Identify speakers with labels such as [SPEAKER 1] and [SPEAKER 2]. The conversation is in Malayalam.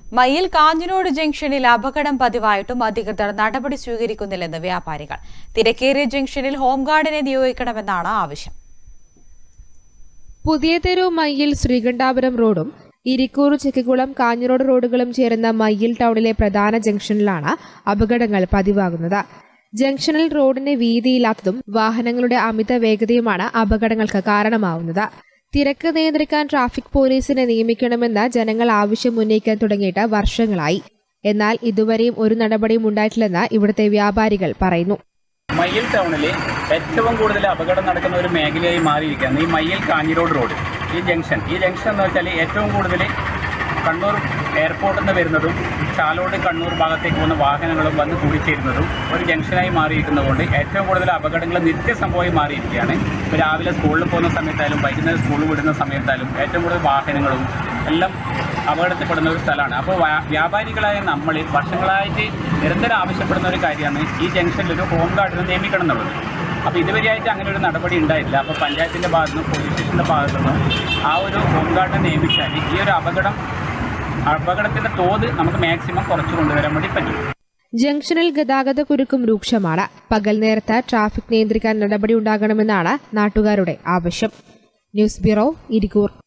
[SPEAKER 1] മയ്യിൽ കാഞ്ഞിരോട് ജംഗ്ഷനിൽ അപകടം പതിവായിട്ടും അധികൃതർ നടപടി സ്വീകരിക്കുന്നില്ലെന്ന് വ്യാപാരികൾ തിരക്കേറിയ ജംഗ്ഷനിൽ ഹോംഗാർഡിനെ നിയോഗിക്കണമെന്നാണ് ആവശ്യം
[SPEAKER 2] പുതിയ തെരു മയ്യിൽ ശ്രീകണ്ഠാപുരം റോഡും ഇരിക്കൂർ ചെക്കിക്കുളം കാഞ്ഞിരോട് റോഡുകളും ചേരുന്ന മയ്യിൽ ടൗണിലെ പ്രധാന ജംഗ്ഷനിലാണ് അപകടങ്ങൾ പതിവാകുന്നത് ജംഗ്ഷനിൽ റോഡിന് വീതിയില്ലാത്തതും വാഹനങ്ങളുടെ അമിത വേഗതയുമാണ് അപകടങ്ങൾക്ക് കാരണമാവുന്നത് തിരക്ക് നിയന്ത്രിക്കാൻ ട്രാഫിക് പോലീസിനെ നിയമിക്കണമെന്ന് ജനങ്ങൾ ആവശ്യം ഉന്നയിക്കാൻ തുടങ്ങിയിട്ട് വർഷങ്ങളായി എന്നാൽ ഇതുവരെയും ഒരു നടപടിയും ഉണ്ടായിട്ടില്ലെന്ന് ഇവിടുത്തെ വ്യാപാരികൾ പറയുന്നു
[SPEAKER 3] മയ്യിൽ ടൗണിൽ ഏറ്റവും കൂടുതൽ അപകടം നടക്കുന്ന ഒരു മേഖലയായി മാറിയിരിക്കുകയാണ് ഈ മയ്യിൽ കാഞ്ഞിരോട് റോഡ് ഈ ജംഗ്ഷൻ ഈ ജംഗ്ഷൻ എന്ന് വെച്ചാൽ ഏറ്റവും കൂടുതൽ കണ്ണൂർ എയർപോർട്ടിൽ നിന്ന് വരുന്നതും ചാലോട് കണ്ണൂർ ഭാഗത്തേക്ക് പോകുന്ന വാഹനങ്ങളും വന്ന് കൂടിച്ചേരുന്നതും ഒരു ജംഗ്ഷനായി മാറിയിരിക്കുന്നതുകൊണ്ട് ഏറ്റവും കൂടുതൽ അപകടങ്ങൾ നിത്യസംഭവമായി മാറിയിരിക്കുകയാണ് ഇപ്പോൾ രാവിലെ സ്കൂളിൽ പോകുന്ന സമയത്തായാലും വൈകുന്നേരം സ്കൂളിൽ വിടുന്ന സമയത്തായാലും ഏറ്റവും കൂടുതൽ വാഹനങ്ങളും എല്ലാം അപകടത്തിൽപ്പെടുന്ന ഒരു സ്ഥലമാണ് അപ്പോൾ വ്യാ- വ്യാപാരികളായ നമ്മൾ വർഷങ്ങളായിട്ട് നിരന്തരം ആവശ്യപ്പെടുന്ന ഒരു കാര്യമാണ് ഈ ജംഗ്ഷനിൽ ഒരു ഹോം ഗാർഡിനെ നിയമിക്കണം എന്നുള്ളത് അപ്പോൾ ഇതുവരെയായിട്ട് അങ്ങനെ ഒരു നടപടി ഉണ്ടായിട്ടില്ല അപ്പോൾ പഞ്ചായത്തിൻ്റെ ഭാഗത്തു നിന്നും പോലീസ് സ്റ്റേഷൻ്റെ ഭാഗത്തു നിന്നും ആ ഒരു ഹോം ഗാർഡിനെ നിയമിച്ചാൽ ഈ ഒരു അപകടം അപകടത്തിൻ്റെ തോത് നമുക്ക് മാക്സിമം കുറച്ച് കൊണ്ടുവരാൻ വേണ്ടി പറ്റും
[SPEAKER 2] ജംഗ്ഷനിൽ ഗതാഗത കുരുക്കും രൂക്ഷമാണ് പകൽ നേരത്ത് ട്രാഫിക് നിയന്ത്രിക്കാൻ നടപടി ഉണ്ടാകണമെന്നാണ് നാട്ടുകാരുടെ ആവശ്യം ന്യൂസ് ബ്യൂറോ ഇരിക്കൂർ